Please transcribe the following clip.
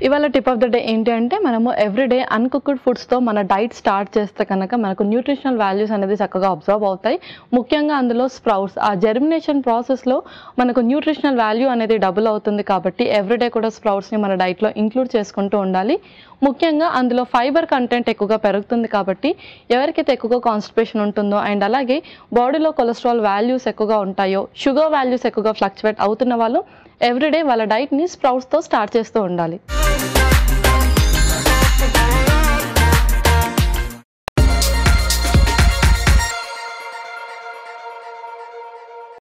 ఇవాళ tip of the day ఏంటి అంటే మనము ఎవ్రీడే అన్కుక్డ్ ఫుడ్స్తో మన డైట్ స్టార్ట్ చేస్తే కనుక మనకు న్యూట్రిషనల్ వాల్యూస్ అనేది చక్కగా అబ్జర్వ్ అవుతాయి ముఖ్యంగా అందులో స్ప్రౌట్స్ ఆ జెర్మినేషన్ ప్రాసెస్లో మనకు న్యూట్రిషనల్ వాల్యూ అనేది డబుల్ అవుతుంది కాబట్టి ఎవ్రీడే కూడా స్ప్రౌట్స్ని మన డైట్లో ఇంక్లూడ్ చేసుకుంటూ ఉండాలి ముఖ్యంగా అందులో ఫైబర్ కంటెంట్ ఎక్కువగా పెరుగుతుంది కాబట్టి ఎవరికైతే ఎక్కువగా కాన్స్టిపేషన్ ఉంటుందో అండ్ అలాగే బాడీలో కొలెస్ట్రాల్ వాల్యూస్ ఎక్కువగా ఉంటాయో షుగర్ వాల్యూస్ ఎక్కువగా ఫ్లక్చువేట్ అవుతున్న వాళ్ళు ఎవ్రీడే వాళ్ళ డైట్ని స్ప్రౌట్స్తో స్టార్ట్ చేస్తూ ఉండాలి